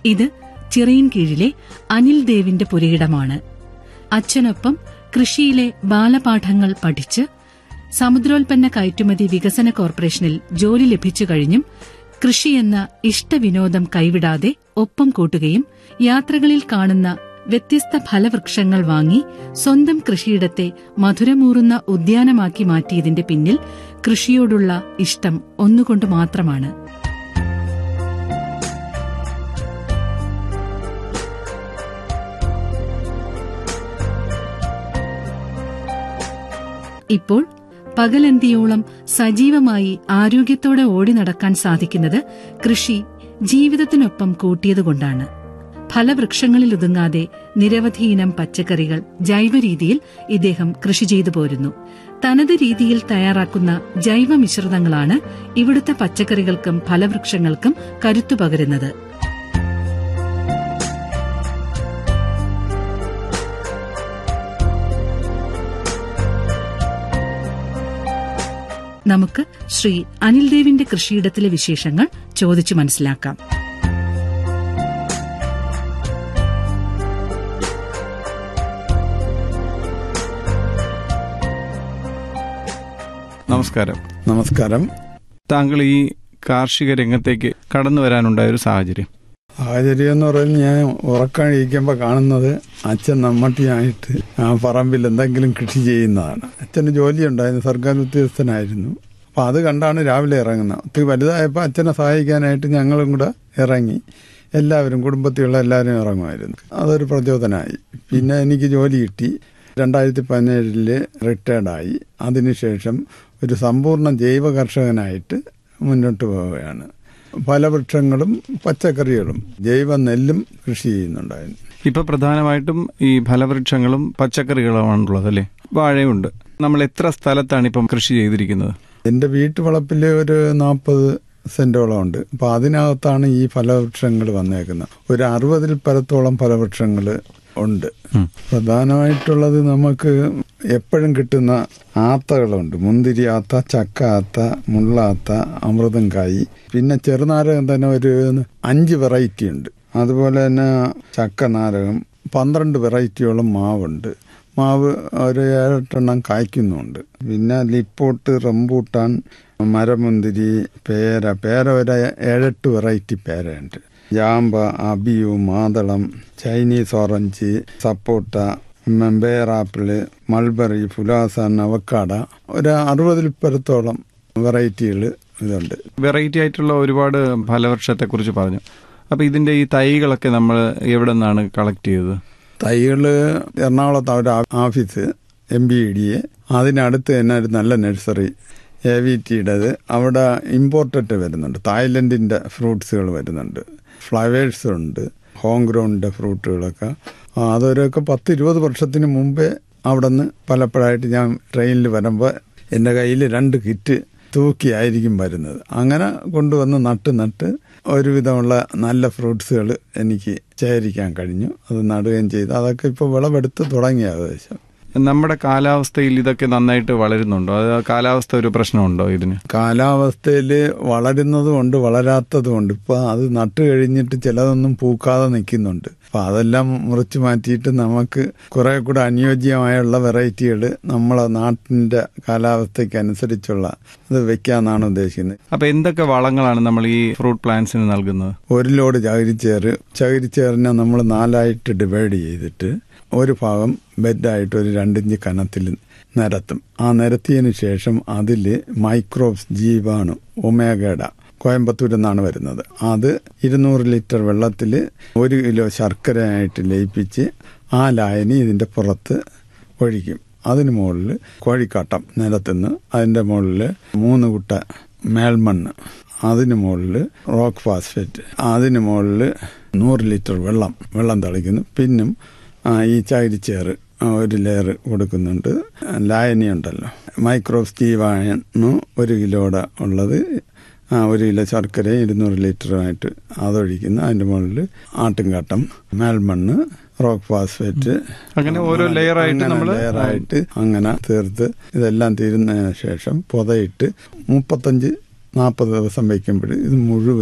ഇത് ചിറയിൻ കീഴിലെ അനിൽ ദേവിന്റെ പുരയിടമാണ് അച്ഛനൊപ്പം കൃഷിയിലെ ബാലപാഠങ്ങൾ പഠിച്ച് സമുദ്രോൽപ്പന്ന കയറ്റുമതി വികസന കോർപ്പറേഷനിൽ ജോലി ലഭിച്ചു കഴിഞ്ഞും കൃഷിയെന്ന ഇഷ്ടവിനോദം കൈവിടാതെ ഒപ്പം കൂട്ടുകയും യാത്രകളിൽ കാണുന്ന വ്യത്യസ്ത ഫലവൃക്ഷങ്ങൾ വാങ്ങി സ്വന്തം കൃഷിയിടത്തെ മധുരമൂറുന്ന ഉദ്യാനമാക്കി മാറ്റിയതിന്റെ പിന്നിൽ കൃഷിയോടുള്ള ഇഷ്ടം ഒന്നുകൊണ്ട് മാത്രമാണ് ഇപ്പോൾ പകലന്തിയോളം സജീവമായി ആരോഗ്യത്തോടെ ഓടി നടക്കാൻ സാധിക്കുന്നത് കൃഷി ജീവിതത്തിനൊപ്പം കൂട്ടിയതുകൊണ്ടാണ് ഫലവൃക്ഷങ്ങളിൽ ഒതുങ്ങാതെ നിരവധി ഇനം പച്ചക്കറികൾ ജൈവരീതിയിൽ ഇദ്ദേഹം കൃഷി ചെയ്തു പോരുന്നു തനത് രീതിയിൽ തയ്യാറാക്കുന്ന ജൈവ മിശ്രിതങ്ങളാണ് ഇവിടുത്തെ പച്ചക്കറികൾക്കും ഫലവൃക്ഷങ്ങൾക്കും കരുത്തു പകരുന്നത് നമുക്ക് ശ്രീ അനിൽ ദേവിന്റെ കൃഷിയിടത്തിലെ വിശേഷങ്ങൾ ചോദിച്ചു മനസ്സിലാക്കാം നമസ്കാരം നമസ്കാരം താങ്കൾ ഈ കാർഷിക രംഗത്തേക്ക് കടന്നു വരാനുണ്ടായ ഒരു സാഹചര്യം സാഹചര്യം എന്ന് പറഞ്ഞ് ഞാൻ ഉറക്കം കഴിക്കുമ്പോൾ കാണുന്നത് അച്ഛൻ നമ്മട്ടിയായിട്ട് ആ പറമ്പിൽ എന്തെങ്കിലും കൃഷി ചെയ്യുന്നതാണ് അച്ഛന് ജോലി ഉണ്ടായിരുന്നു സർക്കാർ ഉദ്യോഗസ്ഥനായിരുന്നു അപ്പം അത് കണ്ടാണ് രാവിലെ ഇറങ്ങുന്നത് ഒത്തിരി വലുതായപ്പോൾ അച്ഛനെ സഹായിക്കാനായിട്ട് ഞങ്ങളും കൂടെ ഇറങ്ങി എല്ലാവരും കുടുംബത്തിലുള്ള എല്ലാവരും ഇറങ്ങുമായിരുന്നു അതൊരു പ്രചോദനമായി പിന്നെ എനിക്ക് ജോലി കിട്ടി രണ്ടായിരത്തി പതിനേഴില് റിട്ടയർഡായി അതിനുശേഷം ഒരു സമ്പൂർണ്ണ ജൈവ കർഷകനായിട്ട് മുന്നോട്ട് പോവുകയാണ് ഫലവൃക്ഷങ്ങളും പച്ചക്കറികളും ജൈവ നെല്ലും കൃഷി ചെയ്യുന്നുണ്ടായിരുന്നു ഇപ്പൊ പ്രധാനമായിട്ടും ഈ ഫലവൃക്ഷങ്ങളും പച്ചക്കറികളുമാണുള്ളത് അല്ലേ വാഴയുണ്ട് നമ്മൾ എത്ര സ്ഥലത്താണ് ഇപ്പം കൃഷി ചെയ്തിരിക്കുന്നത് എൻ്റെ വീട്ടുവളപ്പിൽ ഒരു നാൽപ്പത് സെന്റോളം ഉണ്ട് അപ്പൊ അതിനകത്താണ് ഈ ഫലവൃക്ഷങ്ങൾ വന്നേക്കുന്നത് ഒരു അറുപതിൽ പരത്തോളം ഫലവൃക്ഷങ്ങൾ ഉണ്ട് പ്രധാനമായിട്ടുള്ളത് നമുക്ക് എപ്പോഴും കിട്ടുന്ന ആത്തകളുണ്ട് മുന്തിരി ആത്ത ചക്ക ആത്ത മുള്ളാത്ത അമൃതം കായി പിന്നെ ചെറുനാരകം തന്നെ ഒരു അഞ്ച് വെറൈറ്റി ഉണ്ട് അതുപോലെ തന്നെ ചക്ക നാരകം പന്ത്രണ്ട് വെറൈറ്റിയോളം മാവുണ്ട് മാവ് ഒരു ഏഴെട്ടെണ്ണം കായ്ക്കുന്നുണ്ട് പിന്നെ ലിപ്പോട്ട് റംബൂട്ടാൻ മരമുന്തിരി പേര പേര ഒരു ഏഴെട്ട് വെറൈറ്റി പേരയുണ്ട് ജാമ്പ അബിയു മാതളം ചൈനീസ് ഓറഞ്ച് സപ്പോട്ട ബേറാപ്പിള് മൾബറി ഫുലാസ നവക്കാട ഒരു അറുപതിൽ പരത്തോളം വെറൈറ്റികൾ ഇതുണ്ട് വെറൈറ്റി ആയിട്ടുള്ള ഒരുപാട് ഫലവൃക്ഷത്തെ കുറിച്ച് പറഞ്ഞു അപ്പൊ ഇതിന്റെ ഈ തൈകളൊക്കെ നമ്മൾ എവിടെ നിന്നാണ് കളക്ട് ചെയ്തത് തൈകൾ എറണാകുളത്ത് അവരുടെ office M B D A അതിനടുത്ത് തന്നെ ഒരു നല്ല നഴ്സറി എ വി ടിയുടേത് അവിടെ ഇമ്പോർട്ടഡ് വരുന്നുണ്ട് തായ്ലൻഡിന്റെ ഫ്രൂട്ട്സുകൾ വരുന്നുണ്ട് ഫ്ലവേഴ്സ് ഉണ്ട് ഹോം ഗ്രൗണ്ടിന്റെ ഫ്രൂട്ടുകളൊക്കെ അതൊരൊക്കെ പത്ത് ഇരുപത് വർഷത്തിന് മുമ്പേ അവിടെ നിന്ന് പലപ്പോഴായിട്ട് ഞാൻ ട്രെയിനിൽ വരുമ്പോൾ എൻ്റെ കയ്യിൽ രണ്ട് കിറ്റ് തൂക്കിയായിരിക്കും വരുന്നത് അങ്ങനെ കൊണ്ടുവന്ന് നട്ട് നട്ട് ഒരുവിധമുള്ള നല്ല ഫ്രൂട്ട്സുകൾ എനിക്ക് ശേഖരിക്കാൻ കഴിഞ്ഞു അത് നടുകയും ചെയ്തു അതൊക്കെ ഇപ്പോൾ വിളവെടുത്ത് തുടങ്ങി ഏകദേശം നമ്മുടെ കാലാവസ്ഥയിൽ ഇതൊക്കെ നന്നായിട്ട് വളരുന്നുണ്ടോ അത് കാലാവസ്ഥ ഒരു പ്രശ്നമുണ്ടോ ഇതിന് കാലാവസ്ഥയിൽ വളരുന്നതുമുണ്ട് വളരാത്തതുമുണ്ട് ഇപ്പൊ അത് നട്ട് കഴിഞ്ഞിട്ട് ചിലതൊന്നും പൂക്കാതെ നിൽക്കുന്നുണ്ട് അപ്പൊ അതെല്ലാം മുറിച്ചു മാറ്റിയിട്ട് നമുക്ക് കുറെ കൂടെ അനുയോജ്യമായുള്ള വെറൈറ്റികൾ നമ്മളെ നാട്ടിന്റെ കാലാവസ്ഥയ്ക്ക് അനുസരിച്ചുള്ള ഇത് വെക്കാന്നാണ് ഉദ്ദേശിക്കുന്നത് അപ്പൊ എന്തൊക്കെ വളങ്ങളാണ് നമ്മൾ ഈ ഫ്രൂട്ട് പ്ലാന്റ്സിന് നൽകുന്നത് ഒരു ലോഡ് ചകിരിച്ചേറ് ചകിരിച്ചേറിനെ നമ്മൾ നാലായിട്ട് ഡിവൈഡ് ചെയ്തിട്ട് ഒരു ഭാഗം ബെഡായിട്ട് ഒരു രണ്ടിഞ്ച് കനത്തിൽ നിരത്തും ആ നിരത്തിയതിനു ശേഷം അതിൽ മൈക്രോബ്സ് ജീവാണു ഒമേഗഡ കോയമ്പത്തൂരിൽ നിന്നാണ് വരുന്നത് അത് ഇരുന്നൂറ് ലിറ്റർ വെള്ളത്തിൽ ഒരു കിലോ ശർക്കരയായിട്ട് ലയിപ്പിച്ച് ആ ലായനി ഇതിന്റെ പുറത്ത് ഒഴിക്കും അതിന് മുകളിൽ കോഴിക്കാട്ടം നിലത്തുനിന്ന് അതിന്റെ മുകളിൽ മൂന്ന് കുട്ട മേൽമണ്ണ് അതിന് മുകളിൽ റോക്ക് ഫാസ്ഫേറ്റ് അതിന് മുകളിൽ നൂറ് ലിറ്റർ വെള്ളം വെള്ളം തളിക്കുന്നു പിന്നും ഈ ചകിരിച്ചേറ് ഒരു ലെയർ കൊടുക്കുന്നുണ്ട് ലായനി ഉണ്ടല്ലോ മൈക്രോബ്സ് ജീവാണു ഒരു കിലോയുടെ ഉള്ളത് ഒരു കിലോ ശർക്കര ഇരുന്നൂറ് ലിറ്ററുമായിട്ട് അതൊഴിക്കുന്നു അതിന്റെ മുകളിൽ ആട്ടുംകാട്ടം മേൽമണ്ണ് റോക്ക് ഫാസ്ഫേറ്റ് അങ്ങനെ ഓരോ ലെയർ ആയിട്ട് നമ്മൾ ലെയറായിട്ട് അങ്ങനെ തീർത്ത് ഇതെല്ലാം തീരുന്നതിന് ശേഷം പുതയിട്ട് മുപ്പത്തഞ്ച് നാൽപ്പത് ദിവസം വയ്ക്കുമ്പോൾ ഇത് മുഴുവനും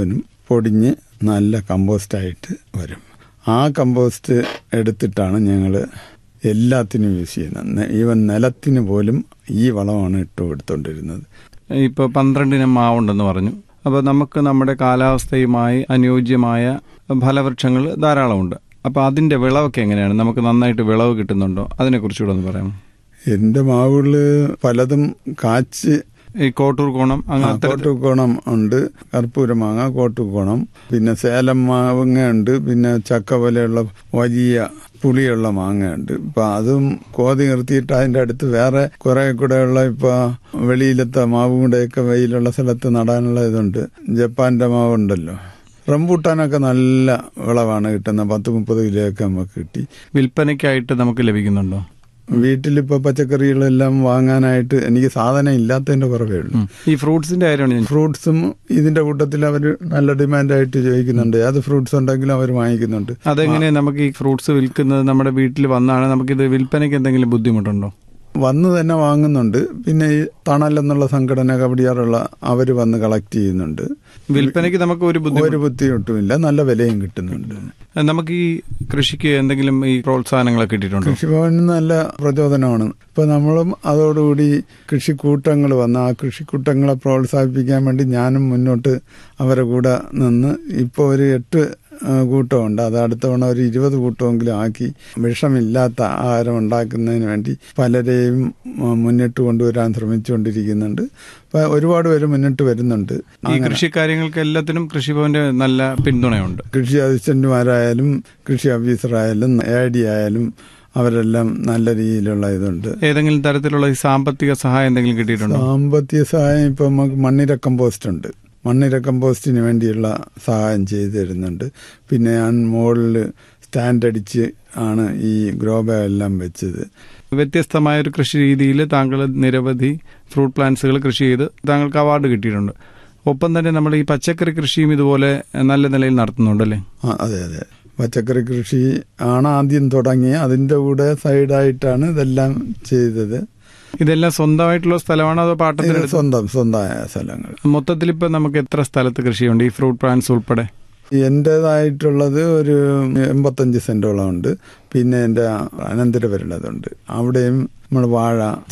പൊടിഞ്ഞ് നല്ല കമ്പോസ്റ്റായിട്ട് വരും ആ കമ്പോസ്റ്റ് എടുത്തിട്ടാണ് ഞങ്ങൾ എല്ലാത്തിനും യൂസ് ചെയ്യുന്നത് ഈവൻ നിലത്തിന് പോലും ഈ വളമാണ് ഇട്ട് കൊടുത്തോണ്ടിരുന്നത് ഇപ്പോൾ പന്ത്രണ്ടിനം മാവുണ്ടെന്ന് പറഞ്ഞു അപ്പോൾ നമുക്ക് നമ്മുടെ കാലാവസ്ഥയുമായി അനുയോജ്യമായ ഫലവൃക്ഷങ്ങൾ ധാരാളമുണ്ട് അപ്പോൾ അതിന്റെ വിളവൊക്കെ എങ്ങനെയാണ് നമുക്ക് നന്നായിട്ട് വിളവ് കിട്ടുന്നുണ്ടോ അതിനെക്കുറിച്ചുകൂടെ ഒന്ന് പറയാമോ എൻ്റെ മാവുകളിൽ പലതും കാച്ച് ഈ കോട്ടൂർ കോണം അങ്ങനത്തെ കോട്ടുകോണം ഉണ്ട് കർപ്പൂരമാങ്ങ കോട്ടുകോണം പിന്നെ സേലം മാങ്ങ ഉണ്ട് പിന്നെ ചക്ക പോലെയുള്ള വലിയ പുളിയുള്ള മാങ്ങ ഉണ്ട് ഇപ്പൊ അതും കോതി നിർത്തിയിട്ട് അതിന്റെ അടുത്ത് വേറെ കുറെ കൂടെയുള്ള ഇപ്പൊ വെളിയിലത്തെ മാവും കൂടെയൊക്കെ വെയിലുള്ള സ്ഥലത്ത് നടാനുള്ള ഇതുണ്ട് ജപ്പാന്റെ മാവുണ്ടല്ലോ റംബൂട്ടാനൊക്കെ നല്ല വിളവാണ് കിട്ടുന്നത് പത്ത് മുപ്പത് കിലോയൊക്കെ നമുക്ക് കിട്ടി വിൽപ്പനയ്ക്കായിട്ട് നമുക്ക് ലഭിക്കുന്നുണ്ടോ വീട്ടിലിപ്പോ പച്ചക്കറികളെല്ലാം വാങ്ങാനായിട്ട് എനിക്ക് സാധനം ഇല്ലാത്തതിന്റെ കുറവേ ഉള്ളൂ ഉം. ഈ ഫ്രൂട്ട്സിന്റെ കാര്യമാണ് ഞാൻ ഫ്രൂട്ട്സും ഇതിന്റെ കൂട്ടത്തിൽ അവർ നല്ല ഡിമാൻഡായിട്ട് ചോദിക്കുന്നുണ്ട് ഏത് ഫ്രൂട്ട്സ് ഉണ്ടെങ്കിലും അവർ വാങ്ങിക്കുന്നുണ്ട് അതെങ്ങനെ നമുക്ക് ഈ ഫ്രൂട്ട്സ് വിൽക്കുന്നത് നമ്മുടെ വീട്ടിൽ വന്നാണ് നമുക്കിത് വിൽപ്പനയ്ക്ക് എന്തെങ്കിലും ബുദ്ധിമുട്ടുണ്ടോ വന്ന് തന്നെ വാങ്ങുന്നുണ്ട് പിന്നെ ഈ തണൽ എന്നുള്ള സംഘടന കബഡിയാറുള്ള അവർ വന്ന് കളക്ട് ചെയ്യുന്നുണ്ട് വിൽപ്പനയ്ക്ക് നമുക്ക് ഒരു ബുദ്ധിമുട്ട് ഒരു ബുദ്ധിമുട്ടുമില്ല നല്ല വിലയും കിട്ടുന്നുണ്ട് നമുക്ക് ഈ കൃഷിക്ക് എന്തെങ്കിലും ഈ പ്രോത്സാഹനങ്ങളൊക്കെ കിട്ടിയിട്ടുണ്ടോ കൃഷിഭവന് നല്ല പ്രചോദനമാണ് ഇപ്പൊ നമ്മളും അതോടുകൂടി കൃഷിക്കൂട്ടങ്ങൾ വന്ന് ആ കൃഷിക്കൂട്ടങ്ങളെ പ്രോത്സാഹിപ്പിക്കാൻ വേണ്ടി ഞാനും മുന്നോട്ട് അവരെ കൂടെ നിന്ന് ഇപ്പോൾ ഒരു എട്ട് ആ, കൂട്ടമുണ്ട് അത് അടുത്ത തവണ ഒരു ഇരുപത് കൂട്ടമെങ്കിലും ആക്കി വിഷമില്ലാത്ത ആഹാരം ഉണ്ടാക്കുന്നതിന് വേണ്ടി പലരെയും ആ, മുന്നിട്ട് കൊണ്ടുവരാൻ ശ്രമിച്ചുകൊണ്ടിരിക്കുന്നുണ്ട് അപ്പൊ ഒരുപാട് പേര് മുന്നിട്ട് വരുന്നുണ്ട് ഈ കൃഷി കാര്യങ്ങൾക്ക് എല്ലാത്തിനും കൃഷിഭവന്റെ നല്ല പിന്തുണയുണ്ട് കൃഷി അസിസ്റ്റന്റുമാരായാലും കൃഷി ഓഫീസറായാലും എ ഡി ആയാലും അവരെല്ലാം നല്ല രീതിയിലുള്ള ഇതുണ്ട് ഏതെങ്കിലും തരത്തിലുള്ള ഈ സാമ്പത്തിക സഹായം എന്തെങ്കിലും കിട്ടിയിട്ടുണ്ടോ സാമ്പത്തിക സഹായം ഇപ്പം നമുക്ക് മണ്ണിര കമ്പോസ്റ്റ് ഉണ്ട് മണ്ണിര കമ്പോസ്റ്റിന് വേണ്ടിയുള്ള സഹായം ചെയ്തു തരുന്നുണ്ട് പിന്നെ ഞാൻ മുകളിൽ സ്റ്റാൻഡ് അടിച്ച് ആണ് ഈ ഗ്രോ ബാഗ് എല്ലാം വെച്ചത് വ്യത്യസ്തമായ ഒരു കൃഷി രീതിയിൽ താങ്കൾ നിരവധി ഫ്രൂട്ട് പ്ലാന്റ്സുകൾ കൃഷി ചെയ്ത് താങ്കൾക്ക് അവാർഡ് കിട്ടിയിട്ടുണ്ട് ഒപ്പം തന്നെ നമ്മൾ ഈ പച്ചക്കറി കൃഷിയും ഇതുപോലെ നല്ല നിലയിൽ നടത്തുന്നുണ്ടല്ലേ ആ അതെ അതെ പച്ചക്കറി കൃഷി ആണ് ആദ്യം തുടങ്ങി അതിൻ്റെ കൂടെ സൈഡായിട്ടാണ് ഇതെല്ലാം ചെയ്തത് ഇതെല്ലാം സ്വന്തമായിട്ടുള്ള സ്ഥലമാണോ അതോ ഇത് പാട്ടത്തിന് സ്വന്തം സ്വന്തമായ സ്ഥലങ്ങൾ മൊത്തത്തിൽ ഇപ്പൊ നമുക്ക് എത്ര സ്ഥലത്ത് കൃഷിയുണ്ട് ഈ ഫ്രൂട്ട് പ്ലാന്റ്സ് ഉൾപ്പെടെ എൻ്റേതായിട്ടുള്ളത് ഒരു എൺപത്തഞ്ച് സെന്റോളം ഉണ്ട് പിന്നെ എൻ്റെ അനന്തരവരുള്ളതുണ്ട് അവിടെയും നമ്മൾ വാഴ